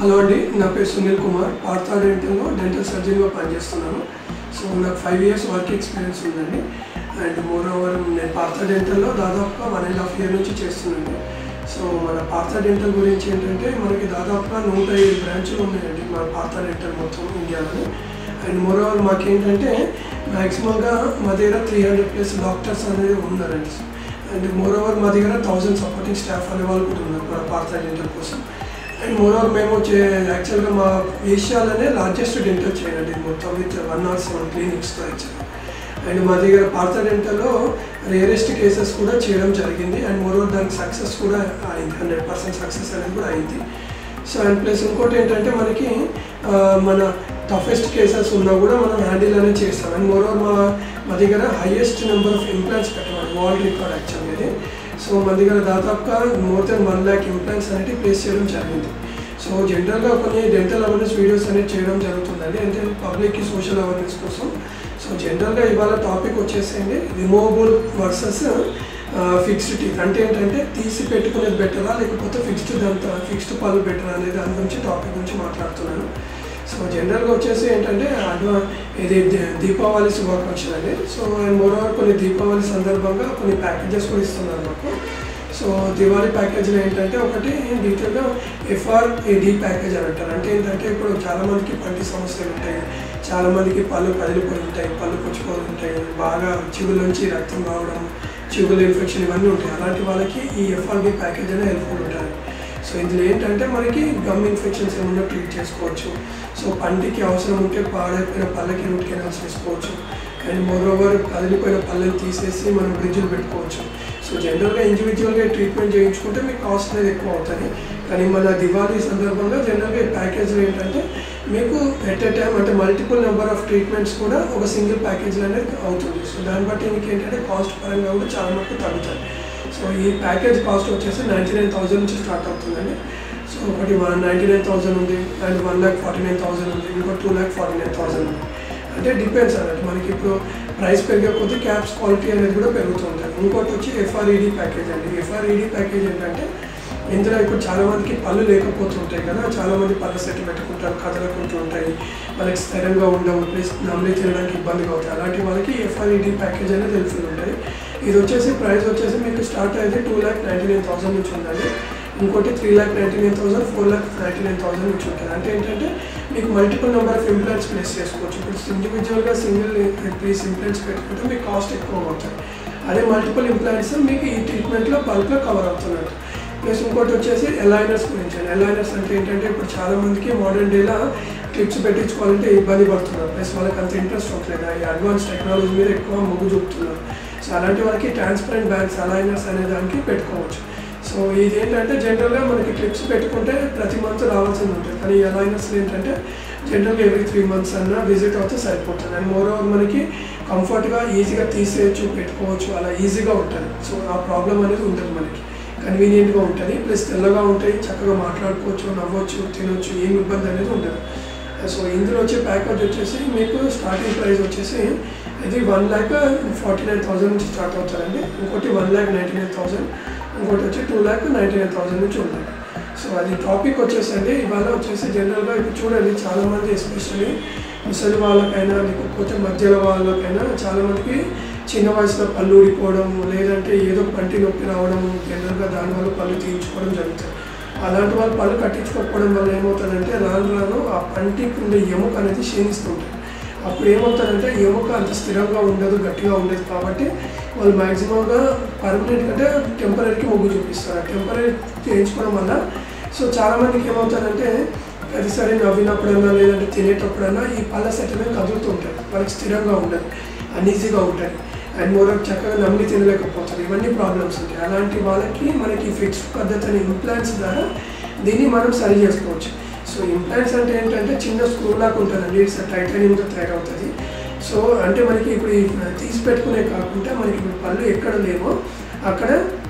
hello అండి నా పేరు సునీల్ కుమార్ పార్థా డెంటల్లో డెంటల్ సర్జన్గా పనిచేస్తున్నాను సో నాకు ఫైవ్ ఇయర్స్ వర్క్ ఎక్స్పీరియన్స్ ఉందండి అండ్ మోర్ ఓవర్ నేను పార్థా డెంటల్లో దాదాపుగా వన్ అండ్ హాఫ్ ఇయర్ నుంచి చేస్తున్నాను సో మన పార్థా డెంటల్ గురించి ఏంటంటే మనకి దాదాపుగా నూట ఐదు బ్రాంచ్లు ఉన్నాయండి మన పార్థా డెంటల్ మొత్తం ఇండియాలో అండ్ మోర్ ఓవర్ మాకేంటంటే మ్యాక్సిమల్గా మా దగ్గర త్రీ హండ్రెడ్ ప్లస్ డాక్టర్స్ అనేది ఉన్నారండి అండ్ మోర్ ఓవర్ మా దగ్గర థౌజండ్ సపోర్టింగ్ స్టాఫ్ అనే వాళ్ళు కూడా ఉన్నారు మన పార్థా డెంటల్ కోసం అండ్ మోర్ ఓవర్ మేము చే యాక్చువల్గా మా ఏషియాలోనే లార్జెస్ట్ డెంటల్ చైన్ అండి మొత్తం విత్ వన్ ఆర్ సెవెన్ క్లినిక్స్తో యాక్చువల్గా అండ్ మా దగ్గర పార్థ డెంటల్లో రేరెస్ట్ కేసెస్ కూడా చేయడం జరిగింది అండ్ మోర్ ఓవర్ దానికి సక్సెస్ కూడా అయింది హండ్రెడ్ పర్సెంట్ సక్సెస్ అనేది కూడా అయింది సో అండ్ ప్లస్ ఇంకోటి ఏంటంటే మనకి ఆ, మన టఫెస్ట్ కేసెస్ ఉన్నా కూడా మనం హ్యాండిల్ అనేది చేస్తాం అండ్ మోర్ ఓవర్ మా మా దగ్గర హైయెస్ట్ నెంబర్ ఆఫ్ ఇంప్లాంట్స్ పెట్టాలి వరల్డ్ రికార్డ్ యాక్చువల్ ఇది సో మన దగ్గర దాదాపుగా more than one lakh implants అనేవి ప్లేస్ చేయడం జరిగింది సో జనరల్గా కొన్ని డెంటల్ అవేర్నెస్ వీడియోస్ అనేది చేయడం జరుగుతుందండి అంటే పబ్లిక్కి సోషల్ అవేర్నెస్ కోసం సో జనరల్గా ఇవాళ టాపిక్ వచ్చేసేయండి రిమూవబుల్ వర్సెస్ ఫిక్స్డ్ టీత్ అంటే ఏంటంటే తీసి పెట్టుకునేది బెటరా లేకపోతే ఫిక్స్డ్ దాంతో ఫిక్స్డ్ పళ్ళు బెటరా అనేది దాని గురించి టాపిక్ గురించి మాట్లాడుతున్నాను సో జనరల్గా వచ్చేసి ఏంటంటే అడ్వా ఇది దీ- దీపావళి శుభాకాంక్షలు అండి సో మోర్ ఓవర్ కొన్ని దీపావళి సందర్భంగా కొన్ని ప్యాకేజెస్ కూడా ఇస్తున్నారు మాకు సో దివాళీ ప్యాకేజ్లో ఏంటంటే ఒకటి డీటెయిల్గా ఎఫ్ఆర్ఏడి ప్యాకేజ్ అని అంటారు అంటే ఏంటంటే ఇప్పుడు చాలా మందికి పంటి సమస్యలు ఉంటాయి చాలా మందికి పళ్ళు కదిలిపోయి ఉంటాయి పళ్ళు పుచ్చిపోయి ఉంటాయి బాగా చిగుల నుంచి రక్తం రావడం చిగుల ఇన్ఫెక్షన్ ఇవన్నీ ఉంటాయి అలాంటి వాళ్ళకి ఈ ఎఫ్ఆర్డి ప్యాకేజ్ అనేది హెల్ప్ఫుల్ ఉంటుంది సో ఇందులో ఏంటంటే మనకి గమ్ ఇన్ఫెక్షన్స్ ఏమన్నా ట్రీట్ చేసుకోవచ్చు సో పంటికి అవసరం ఉంటే పాడైపోయిన పళ్ళకి రూట్ కెనాల్స్ వేసుకోవచ్చు అండ్ మోర్ ఓవర్ కదిలిపోయిన పళ్ళని తీసేసి మనం బ్రిడ్జ్లు పెట్టుకోవచ్చు సో జనరల్గా ఇండివిజువల్గా ట్రీట్మెంట్ చేయించుకుంటే మీకు కాస్ట్ అనేది ఎక్కువ అవుతుంది కానీ మన దివాళీ సందర్భంగా జనరల్గా ఈ ప్యాకేజ్లో ఏంటంటే మీకు ఎట్ ఎ టైం అంటే మల్టిపుల్ నెంబర్ ఆఫ్ ట్రీట్మెంట్స్ కూడా ఒక సింగిల్ ప్యాకేజ్లో అనేది అవుతుంది సో దాన్ని బట్టి మీకు ఏంటంటే కాస్ట్ పరంగా కూడా చాలా మటుకు తగ్గుతుంది సో ఈ ప్యాకేజ్ కాస్ట్ వచ్చేసి నైంటీ నైన్ థౌసండ్ నుంచి స్టార్ట్ అవుతుందండి సో ఒకటి వన్ నైంటీ నైన్ థౌసండ్ ఉంది and one lakh forty nine thousand ఉంది ఇంకో two lakh forty nine thousand ఉంది అంటే డిపెండ్స్ అన్నట్టు మనకి ఇప్పుడు ప్రైస్ పెరిగే కొద్దీ క్యాప్స్ క్వాలిటీ అనేది కూడా పెరుగుతూ ఉంటుంది ఇంకోటి వచ్చి ఎఫ్ఆర్ఈడి ప్యాకేజ్ అండి ఎఫ్ఆర్ఈడి ప్యాకేజ్ ఏంటంటే ఇందులో ఇప్పుడు చాలా మందికి పళ్ళు లేకపోతుంటాయి కదా చాలా మంది పళ్ళ సెట్ పెట్టుకుంటారు కదలకుంటూ ఉంటాయి వాళ్ళకి స్థిరంగా ఉండవు ప్లస్ నమ్మి తినడానికి ఇబ్బందిగా అవుతాయి అలాంటి వాళ్ళకి ఎఫ్ఆర్ఈడి ప్యాకేజ్ అనేది హెల్ప్ఫుల్ ఉంటుంది ఇది వచ్చేసి ప్రైస్ వచ్చేసి మీకు స్టార్ట్ అయితే two lakh ninety nine thousand నుంచి ఉండాలి ఇంకోటి three lakh ninety nine thousand four lakh ninety nine thousand నుంచి ఉంటుంది అంటే ఏంటంటే మీకు multiple number of implants place చేసుకోవచ్చు ఇప్పుడు ఇండివిజువల్గా సింగిల్ పీస్ ఇంప్లాంట్స్ పెట్టుకుంటే మీకు కాస్ట్ ఎక్కువ అవుతుంది అదే మల్టిపుల్ ఇంప్లాంట్స్ మీకు ఈ ట్రీట్మెంట్లో బల్క్లో కవర్ అవుతున్నట్టు ప్లస్ ఇంకోటి వచ్చేసి ఎలైనర్స్ గురించి ఎలైనర్స్ అంటే ఏంటంటే ఇప్పుడు చాలా మందికి మోడర్న్ డేలో క్లిప్స్ పెట్టించుకోవాలంటే ఇబ్బంది పడుతున్నారు ప్లస్ వాళ్ళకి అంత ఇంట్రెస్ట్ ఉండలేదు ఈ అడ్వాన్స్ టెక్నాలజీ మీద ఎక్కువ మొగ్గు చూపుతున్నారు సో అలాంటి వాళ్ళకి ట్రాన్స్పరెంట్ బ్యాగ్స్ అలైనర్స్ అనే దానికి పెట్టుకోవచ్చు సో ఇది ఏంటంటే జనరల్గా మనకి క్లిప్స్ పెట్టుకుంటే ప్రతి మంత్ రావాల్సింది ఉంటుంది కానీ ఈ అలైనర్స్ ఏంటంటే జనరల్గా ఎవ్రీ త్రీ మంత్స్ అన్న విజిట్ అవుతే సరిపోతుంది అండ్ మోర్ ఓవర్ మనకి కంఫర్ట్గా ఈజీగా తీసేయచ్చు పెట్టుకోవచ్చు అలా ఈజీగా ఉంటుంది సో ఆ ప్రాబ్లం అనేది ఉంటుంది మనకి కన్వీనియంట్గా ఉంటుంది ప్లస్ తెల్లగా ఉంటాయి చక్కగా మాట్లాడుకోవచ్చు నవ్వచ్చు తినొచ్చు ఏం ఇబ్బంది అనేది ఉండదు సో ఇందులో వచ్చే ప్యాకేజ్ వచ్చేసి మీకు స్టార్టింగ్ ప్రైస్ వచ్చేసి ఇది one lakh forty nine thousand నుంచి స్టార్ట్ అవుతారండి ఇంకోటి one lakh ninety nine thousand ఇంకోటి వచ్చి two lakh ninety nine thousand నుంచి ఉంటుంది సో అది టాపిక్ వచ్చేసండి ఇవాళ వచ్చేసి జనరల్గా ఇప్పుడు చూడండి చాలామంది ఎస్పెషల్లీ ముసలి వాళ్ళకైనా లేకపోతే మధ్యలో వాళ్ళకైనా చాలామందికి చిన్న వయసులో పళ్ళు ఊడిపోవడం లేదంటే ఏదో పంటి నొప్పి రావడం జనరల్గా దానివల్ల పళ్ళు తీయించుకోవడం జరుగుతుంది అలాంటి వాళ్ళు పళ్ళు కట్టించుకోకపోవడం వల్ల ఏమవుతుందంటే రాను రాను ఆ పంటికి ఉండే ఎముక అనేది క్షీణిస్తుంటుంది అప్పుడు ఏమవుతుందంటే ఎముక అంత స్థిరంగా ఉండదు గట్టిగా ఉండదు కాబట్టి వాళ్ళు మ్యాక్సిమంగా పర్మనెంట్ అంటే టెంపరీకి మొగ్గు చూపిస్తారు ఆ టెంపరీ చేయించుకోవడం వల్ల సో చాలామందికి ఏమవుతుందంటే ప్రతిసారి నవ్వినప్పుడైనా లేదంటే తినేటప్పుడైనా ఈ పళ్ళ సెట్ అనేది కదులుతూ ఉంటుంది వాళ్ళకి స్థిరంగా ఉండదు అన్ఈజీగా ఉంటుంది అండ్ మోర్ చక్కగా నమ్మి తినలేకపోతారు ఇవన్నీ ప్రాబ్లమ్స్ ఉంటాయి అలాంటి వాళ్ళకి మనకి ఫిక్స్డ్ పద్ధతి అనే ఇంప్లాంట్స్ ద్వారా దీన్ని మనం సరి చేసుకోవచ్చు సో ఇంప్లాంట్స్ అంటే ఏంటంటే చిన్న స్క్రూ లాగా ఉంటుందండి ఇట్స్ టైటానియంతో తయారవుతుంది సో అంటే మనకి ఇప్పుడు ఈ తీసి పెట్టుకునే కాకుండా మనకి ఇప్పుడు పళ్ళు ఎక్కడ లేవో అక్కడ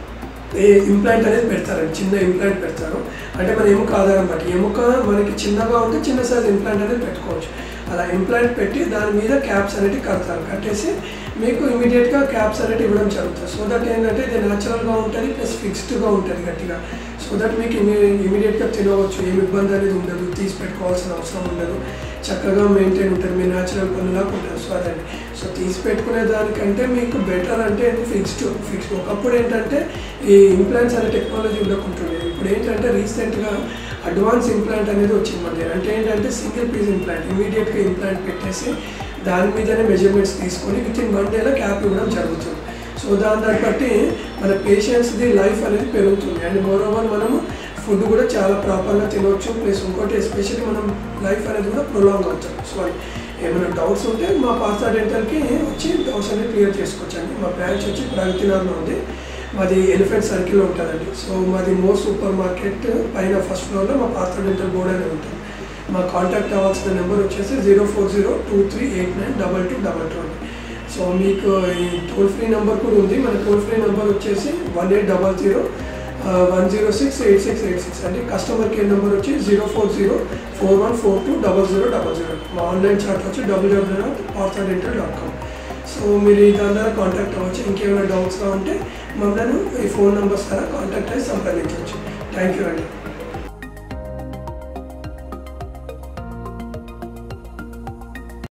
ఏ ఇంప్లాంట్ అనేది పెడతారండి చిన్న ఇంప్లాంట్ పెడతారు అంటే మన ఎముక ఆధారం బట్టి ఎముక మనకి చిన్నగా ఉంటే చిన్న సైజ్ ఇంప్లాంట్ అనేది పెట్టుకోవచ్చు అలా ఇంప్లాంట్ పెట్టి దాని మీద క్యాప్స్ అనేవి కడతారు కట్టేసి మీకు ఇమీడియట్గా క్యాప్స్ అనేవి ఇవ్వడం జరుగుతుంది సో దట్ ఏంటంటే ఇది న్యాచురల్గా ఉంటుంది ప్లస్ ఫిక్స్డ్గా ఉంటుంది గట్టిగా సో దట్ మీకు ఇమీ ఇమీడియట్గా తినవచ్చు ఏమి ఇబ్బంది అనేది ఉండదు తీసి పెట్టుకోవాల్సిన అవసరం ఉండదు చక్కగా మెయింటైన్ ఉంటుంది మీ న్యాచురల్ పనులాగా ఉంటుంది సో అదండి సో తీసి పెట్టుకునే దానికంటే మీకు బెటర్ అంటే ఫిక్స్డ్ ఫిక్స్డ్ ఒకప్పుడు ఏంటంటే ఈ ఇంప్లాంట్స్ అనే టెక్నాలజీ ఉండకుంటుండే ఇప్పుడు ఏంటంటే రీసెంట్గా అడ్వాన్స్ ఇంప్లాంట్ అనేది వచ్చింది మన దగ్గర అంటే ఏంటంటే సింగిల్ పీస్ ఇంప్లాంట్ ఇమీడియట్గా ఇంప్లాంట్ పెట్టేసి దాని మీదనే మెజర్మెంట్స్ తీసుకొని విత్ ఇన్ వన్ డేలో క్యాప్ ఇవ్వడం జరుగుతుంది సో దాని దాన్ని బట్టి మన పేషెంట్స్ది లైఫ్ అనేది పెరుగుతుంది అండ్ మోర్ ఓవర్ మనము ఫుడ్ కూడా చాలా ప్రాపర్గా తినవచ్చు ప్లస్ ఇంకోటి ఎస్పెషల్లీ మనం లైఫ్ అనేది కూడా ప్రొలాంగ్ అవుతుంది సో ఏమైనా డౌట్స్ ఉంటే మా పాస్తా డెంటల్కి వచ్చి డౌట్స్ అనేది క్లియర్ చేసుకోవచ్చు అండి మా బ్రాంచ్ వచ్చి ప్రగతినగర్లో ఉంది మాది ఎలిఫెంట్ సర్కిల్ ఉంటుందండి సో మాది మోర్ సూపర్ మార్కెట్ పైన ఫస్ట్ ఫ్లోర్లో మా పాస్తా డెంటల్ బోర్డ్ అనేది ఉంటుంది మా కాంటాక్ట్ అవ్వాల్సిన నెంబర్ వచ్చేసి zero four zero two three eight nine double two double two అండి సో మీకు ఈ టోల్ ఫ్రీ నెంబర్ కూడా ఉంది మన టోల్ ఫ్రీ నెంబర్ వచ్చేసి one eight double zero one zero six eight six eight six అండి కస్టమర్ కేర్ నెంబర్ వచ్చి zero four zero four one four two double zero double zero మా online chat వచ్చి WWW dot Partha dental dot com so మీరు ఈ దాని ద్వారా contact అవ్వచ్చు ఇంకేమైనా డౌట్స్గా ఉంటే మమ్మల్ని ఈ ఫోన్ నెంబర్స్ ద్వారా కాంటాక్ట్ అయ్యి సంప్రదించవచ్చు థ్యాంక్ యూ అండి